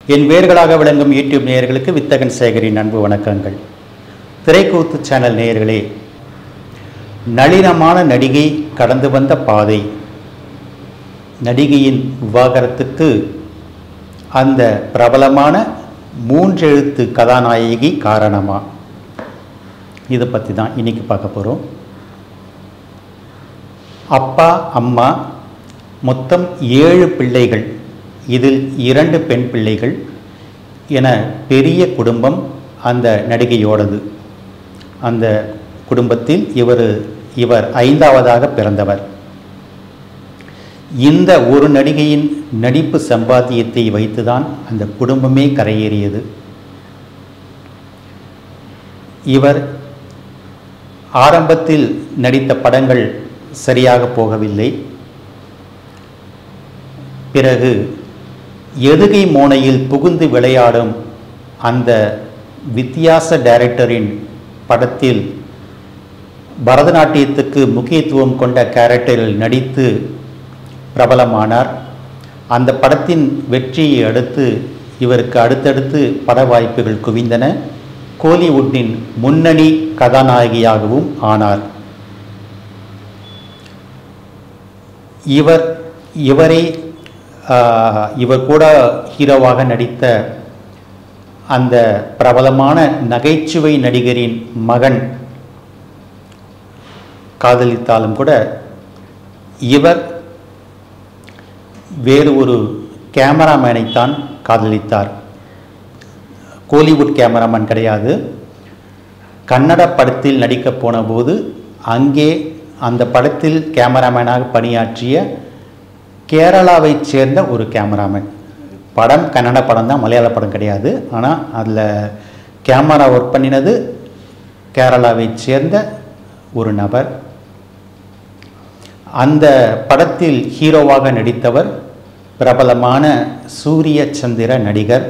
என் வேர்களாக விளங்கும் யூடியூப் நேயர்களுக்கு வித்தகன் சேகரின் அன்பு வணக்கங்கள் திரைக்கூத்து சேனல் நேயர்களே நளினமான நடிகை கடந்து வந்த பாதை நடிகையின் விவாகரத்துக்கு அந்த பிரபலமான மூன்றெழுத்து கதாநாயகி காரணமா இதை பற்றி தான் இன்னைக்கு பார்க்க போகிறோம் அப்பா அம்மா மொத்தம் ஏழு பிள்ளைகள் இதில் இரண்டு பெண் பிள்ளைகள் என பெரிய குடும்பம் அந்த நடிகையோடது அந்த குடும்பத்தில் இவர் இவர் ஐந்தாவதாக பிறந்தவர் இந்த ஒரு நடிகையின் நடிப்பு சம்பாத்தியத்தை வைத்துதான் அந்த குடும்பமே கரையேறியது இவர் ஆரம்பத்தில் நடித்த படங்கள் சரியாக போகவில்லை பிறகு எதுகை மோனையில் புகுந்து விளையாடும் அந்த வித்தியாச டைரக்டரின் படத்தில் பரதநாட்டியத்துக்கு முக்கியத்துவம் கொண்ட கேரக்டரில் நடித்து பிரபலமானார் அந்த படத்தின் வெற்றியை அடுத்து இவருக்கு அடுத்தடுத்து பட வாய்ப்புகள் குவிந்தன கோலிவுட்டின் முன்னணி கதாநாயகியாகவும் ஆனார் இவர் இவரை ஆஹ், இவர் கூட ஹீரோவாக நடித்த அந்த பிரபலமான நகைச்சுவை நடிகரின் மகன் காதலித்தாலும் கூட இவர் வேறு ஒரு கேமராமேனைத்தான் காதலித்தார் கோலிவுட் கேமராமேன் கிடையாது கன்னட படத்தில் நடிக்க போன போது அங்கே அந்த படத்தில் கேமராமேனாக பணியாற்றிய கேரளாவைச் சேர்ந்த ஒரு கேமராமேன் படம் கன்னட படம் தான் மலையாள படம் கிடையாது ஆனால் அதில் கேமரா ஒர்க் பண்ணினது கேரளாவைச் சேர்ந்த ஒரு நபர் அந்த படத்தில் ஹீரோவாக நடித்தவர் பிரபலமான சூரிய சந்திர நடிகர்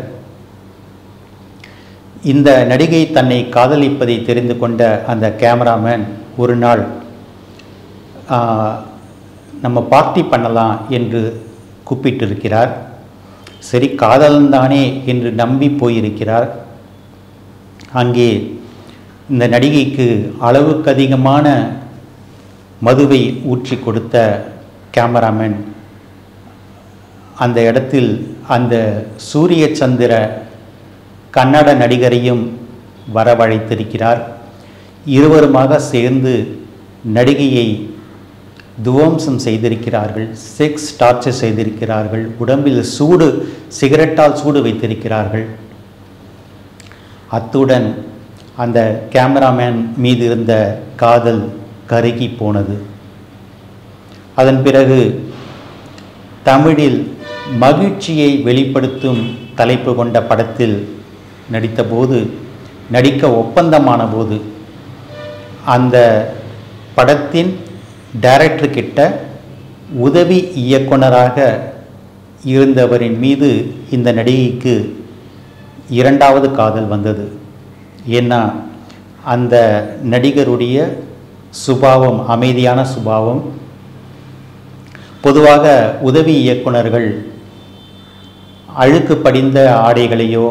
இந்த நடிகை தன்னை காதலிப்பதை தெரிந்து கொண்ட அந்த கேமராமேன் ஒரு நாள் ஆ, நம்ம பார்ட்டி பண்ணலாம் என்று கூப்பிட்டிருக்கிறார் சரி காதலன்தானே என்று நம்பி போயிருக்கிறார் அங்கே இந்த நடிகைக்கு அளவுக்கு அதிகமான மதுவை ஊற்றி கொடுத்த கேமராமேன் அந்த இடத்தில் அந்த சூரிய சந்திர கன்னட நடிகரையும் வரவழைத்திருக்கிறார் இருவருமாக சேர்ந்து நடிகையை துவம்சம் செய்திருக்கிறார்கள் செக்ஸ் டார்ச்சர் செய்திருக்கிறார்கள் உடம்பில் சூடு சிகரெட்டால் சூடு வைத்திருக்கிறார்கள் அத்துடன் அந்த கேமராமேன் மீது இருந்த காதல் கருகி போனது அதன் பிறகு தமிழில் மகிழ்ச்சியை வெளிப்படுத்தும் தலைப்பு கொண்ட படத்தில் நடித்தபோது நடிக்க ஒப்பந்தமான போது அந்த படத்தின் டைரக்டர் கிட்ட உதவி இயக்குனராக இருந்தவரின் மீது இந்த நடிகைக்கு இரண்டாவது காதல் வந்தது ஏன்னா அந்த நடிகருடைய சுபாவம் அமைதியான சுபாவம் பொதுவாக உதவி இயக்குனர்கள் அழுக்கு படிந்த ஆடைகளையோ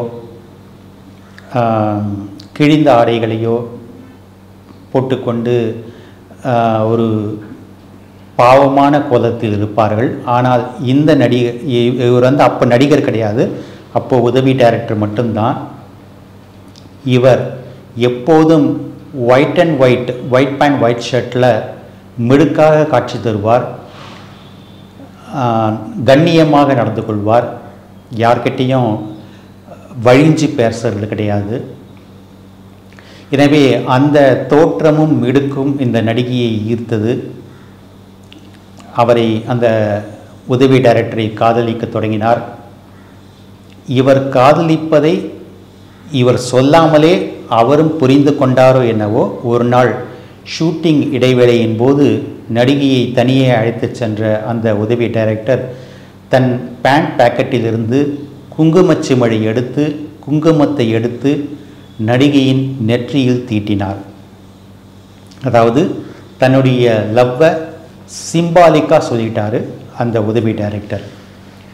ஆம், கிழிந்த ஆடைகளையோ போட்டுக்கொண்டு ஆ, ஒரு பாவமான கோலத்தில் இருப்பார்கள் ஆனால் இந்த நடிகர் இ- இவர் வந்து அப்போ நடிகர் கிடையாது அப்போ உதவி டைரக்டர் மட்டும்தான் இவர் எப்போதும் white and white white pant white ஷர்ட்டில் மிடுக்காக காட்சி தருவார் ஆஹ், கண்ணியமாக நடந்து கொள்வார் யார்கிட்டேயும் வழிஞ்சு பேசுறது கிடையாது எனவே அந்த தோற்றமும் மிடுக்கும் இந்த நடிகையை ஈர்த்தது அவரை அந்த உதவி டைரக்டரை காதலிக்க தொடங்கினார் இவர் காதலிப்பதை இவர் சொல்லாமலே அவரும் புரிந்து கொண்டாரோ என்னவோ ஒரு நாள் ஷூட்டிங் இடைவேளையின் போது நடிகையை தனியே அழைத்துச் சென்ற அந்த உதவி டைரக்டர் தன் பேண்ட் பாக்கெட்டிலிருந்து குங்குமச்சிமழை எடுத்து குங்குமத்தை எடுத்து நடிகையின் நெற்றியில் தீட்டினார் அதாவது தன்னுடைய லவ்வை சிம்பாலிக்காக சொல்லிட்டாரு அந்த உதவி டைரக்டர்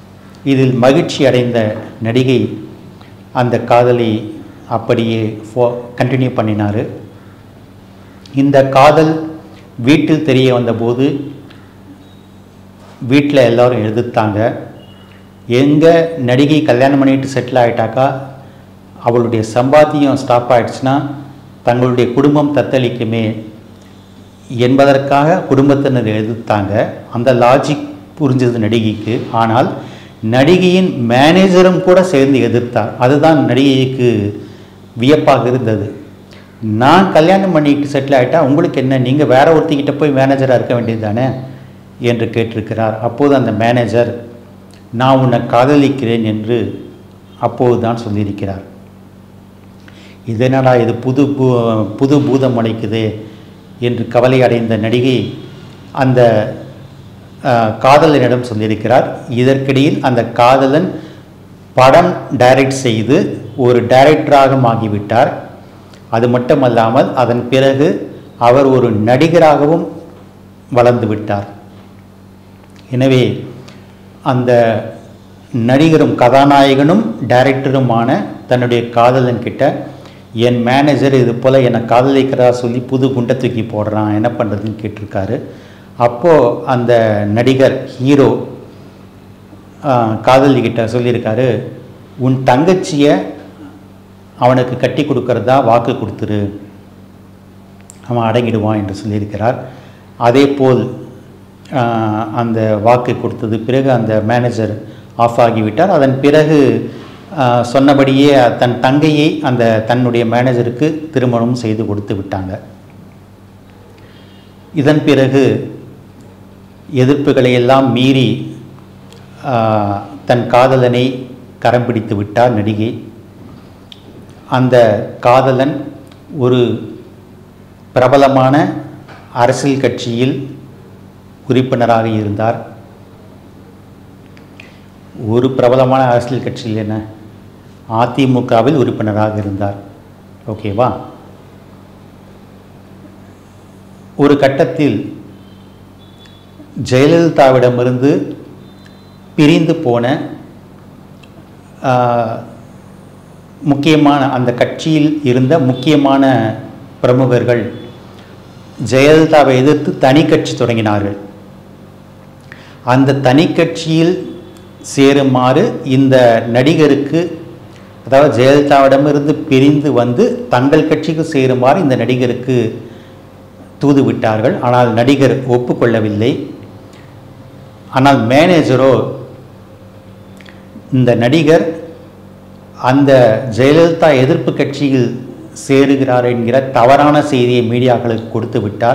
இதில் மகிழ்ச்சி அடைந்த நடிகை அந்த காதலை அப்படியே ஃபோ கண்டினியூ பண்ணினார் இந்த காதல் வீட்டில் தெரிய வந்தபோது வீட்டில் எல்லாரும் எதிர்த்தாங்க எங்கே நடிகை கல்யாணம் பண்ணிட்டு செட்டில் ஆகிட்டாக்கா அவளுடைய சம்பாத்தியம் ஸ்டாப் ஆயிடுச்சுன்னா தங்களுடைய குடும்பம் தத்தளிக்குமே என்பதற்காக குடும்பத்தினர் எதிர்த்தாங்க அந்த லாஜிக் புரிஞ்சது நடிகைக்கு ஆனால் நடிகையின் மேனேஜரும் கூட சேர்ந்து எதிர்த்தார் அதுதான் நடிகைக்கு வியப்பாக இருந்தது நான் கல்யாணம் பண்ணிட்டு செட்டில் ஆகிட்டா உங்களுக்கு என்ன நீங்கள் வேற ஒருத்திக்கிட்ட போய் மேனேஜராக இருக்க வேண்டியது தானே என்று கேட்டிருக்கிறார் அப்போது அந்த மேனேஜர் நான் உன்னை காதலிக்கிறேன் என்று அப்போது தான் சொல்லியிருக்கிறார் இது என்னடா இது புது பூ புது பூதம் அடைக்குது என்று கவலை அடைந்த நடிகை அந்த அஹ், காதலனிடம் சொல்லியிருக்கிறார் இதற்கிடையில் அந்த காதலன் படம் டைரக்ட் செய்து ஒரு டைரக்டராக ஆகிவிட்டார் அது மட்டுமல்லாமல் அதன் பிறகு அவர் ஒரு நடிகராகவும் வளர்ந்து விட்டார் எனவே அந்த நடிகரும் கதாநாயகனும் டைரக்டருமான தன்னுடைய காதலன் கிட்ட என் மேனேஜர் இது போல் என்னை காதலிக்கிறதா சொல்லி புது குண்டை தூக்கி போடுறான் என்ன பண்ணுறதுன்னு கேட்டிருக்காரு அப்போது அந்த நடிகர் ஹீரோ காதலிக்கிட்ட சொல்லியிருக்காரு உன் தங்கச்சியை அவனுக்கு கட்டி கொடுக்கறதா வாக்கு கொடுத்துரு அவன் அடங்கிடுவான் என்று சொல்லியிருக்கிறார் அதே போல் ஆஹ், அந்த வாக்கு கொடுத்தது பிறகு அந்த மேனேஜர் ஆஃப் ஆகிவிட்டார் அதன் பிறகு ஆஹ், சொன்னபடியே தன் தங்கையை அந்த தன்னுடைய மேனேஜருக்கு திருமணம் செய்து கொடுத்து விட்டாங்க இதன் பிறகு எதிர்ப்புகளை எல்லாம் மீறி ஆஹ், தன் காதலனை கரம் பிடித்து விட்டார் நடிகை அந்த காதலன் ஒரு பிரபலமான அரசியல் கட்சியில் உறுப்பினராக இருந்தார் ஒரு பிரபலமான அரசியல் கட்சியில் என்ன அதிமுகவில் உறுப்பினராக இருந்தார் ஓகேவா ஒரு கட்டத்தில் ஜெயலலிதாவிடமிருந்து பிரிந்து போன ஆஹ், முக்கியமான அந்த கட்சியில் இருந்த முக்கியமான பிரமுகர்கள் ஜெயலலிதாவை எதிர்த்து தனி கட்சி தொடங்கினார்கள் அந்த தனி கட்சியில் சேருமாறு இந்த நடிகருக்கு அதாவது ஜெயலலிதாவிடமிருந்து பிரிந்து வந்து தங்கள் கட்சிக்கு சேருமாறு இந்த நடிகருக்கு தூது விட்டார்கள் ஆனால் நடிகர் ஒப்புக்கொள்ளவில்லை ஆனால் மேனேஜரோ இந்த நடிகர் அந்த ஜெயலலிதா எதிர்ப்பு கட்சியில் சேருகிறார் என்கிற தவறான செய்தியை மீடியாக்களுக்கு கொடுத்து விட்டார்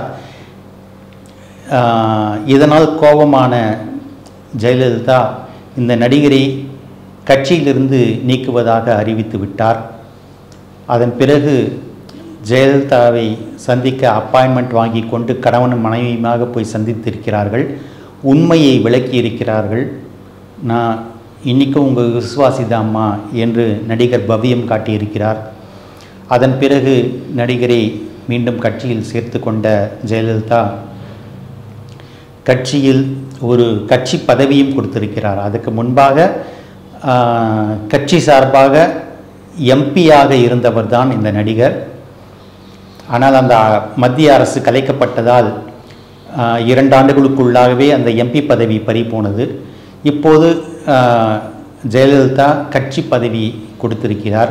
ஆஹ், இதனால் கோபமான ஜெயலலிதா இந்த நடிகரை கட்சியிலிருந்து நீக்குவதாக அறிவித்து விட்டார் அதன் பிறகு ஜெயலலிதாவை சந்திக்க அப்பாயின்மெண்ட் வாங்கி கொண்டு கணவன் மனைவியுமாக போய் சந்தித்திருக்கிறார்கள் உண்மையை விளக்கி இருக்கிறார்கள் நான் இன்றைக்கும் உங்கள் விசுவாசிதாம்மா என்று நடிகர் பவ்யம் காட்டியிருக்கிறார் அதன் பிறகு நடிகரை மீண்டும் கட்சியில் சேர்த்து கொண்ட ஜெயலலிதா கட்சியில் ஒரு கட்சி பதவியும் கொடுத்திருக்கிறார் அதுக்கு முன்பாக ஆஹ், கட்சி சார்பாக எம்பியாக இருந்தவர் தான் இந்த நடிகர் ஆனால் அந்த மத்திய அரசு கலைக்கப்பட்டதால் ஆஹ், இரண்டு ஆண்டுகளுக்குள்ளாகவே அந்த எம்பி பதவி பறி போனது இப்போது ஆஹ், ஜெயலலிதா கட்சி பதவி கொடுத்திருக்கிறார்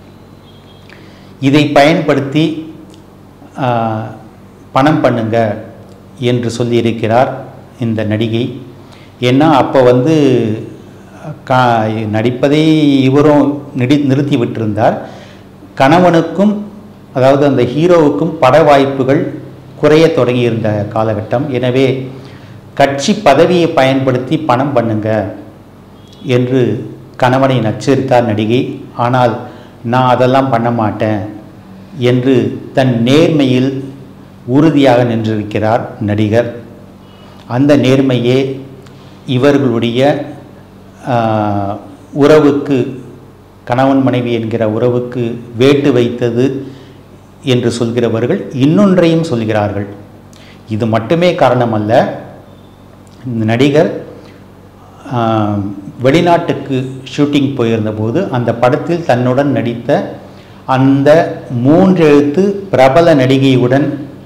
இதை பயன்படுத்தி ஆஹ், பணம் பண்ணுங்க என்று சொல்லியிருக்கிறார் இந்த நடிகை ஏன்னா அப்போ வந்து கா நடிப்பதை இவரும் நிடி நிறுத்தி விட்டிருந்தார் கணவனுக்கும் அதாவது அந்த ஹீரோவுக்கும் பட வாய்ப்புகள் குறைய தொடங்கியிருந்த காலகட்டம் எனவே கட்சி பதவியை பயன்படுத்தி பணம் பண்ணுங்க என்று கணவனை நச்சரித்தார் நடிகை ஆனால் நான் அதெல்லாம் பண்ண மாட்டேன் என்று தன் நேர்மையில் உறுதியாக நின்றிருக்கிறார் நடிகர் அந்த நேர்மையே இவர்களுடைய ஆஹ், உறவுக்கு கணவன் மனைவி என்கிற உறவுக்கு வேட்டு வைத்தது என்று சொல்கிறவர்கள் இன்னொன்றையும் சொல்கிறார்கள் இது மட்டுமே காரணமல்ல இந்த நடிகர் ஆஹ், வெளிநாட்டுக்கு ஷூட்டிங் போயிருந்தபோது அந்த படத்தில் தன்னுடன் நடித்த அந்த மூன்றெழுத்து பிரபல நடிகையுடன்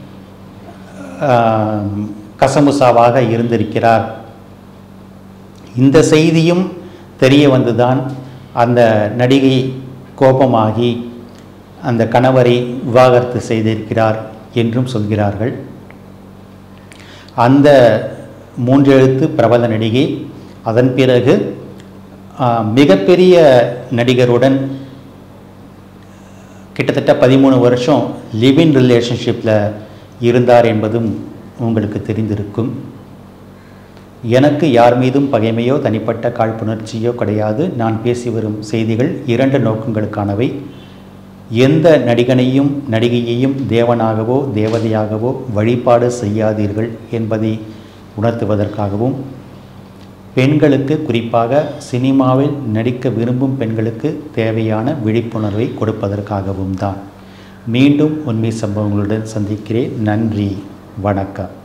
ஆஹ், கசமுசாவாக இருந்திருக்கிறார் இந்த செய்தியும் தெரிய வந்துதான் அந்த நடிகை கோபமாகி அந்த கணவரை விவாகரத்து செய்திருக்கிறார் என்றும் சொல்கிறார்கள் அந்த மூன்றெழுத்து பிரபல நடிகை அதன் பிறகு ஆஹ், மிகப்பெரிய நடிகருடன் கிட்டத்தட்ட பதிமூணு வருஷம் லிவ் இன் ரிலேஷன்ஷிப்பில் இருந்தார் என்பதும் உங்களுக்கு தெரிந்திருக்கும் எனக்கு யார் மீதும் பகைமையோ தனிப்பட்ட காழ்ப்புணர்ச்சியோ கிடையாது நான் பேசி வரும் செய்திகள் இரண்டு நோக்கங்களுக்கானவை எந்த நடிகனையும் நடிகையையும் தேவனாகவோ தேவதையாகவோ வழிபாடு செய்யாதீர்கள் என்பதை உணர்த்துவதற்காகவும் பெண்களுக்கு குறிப்பாக சினிமாவில் நடிக்க விரும்பும் பெண்களுக்கு தேவையான விழிப்புணர்வை கொடுப்பதற்காகவும் தான் மீண்டும் உண்மை சம்பவங்களுடன் சந்திக்கிறேன் நன்றி வணக்கம்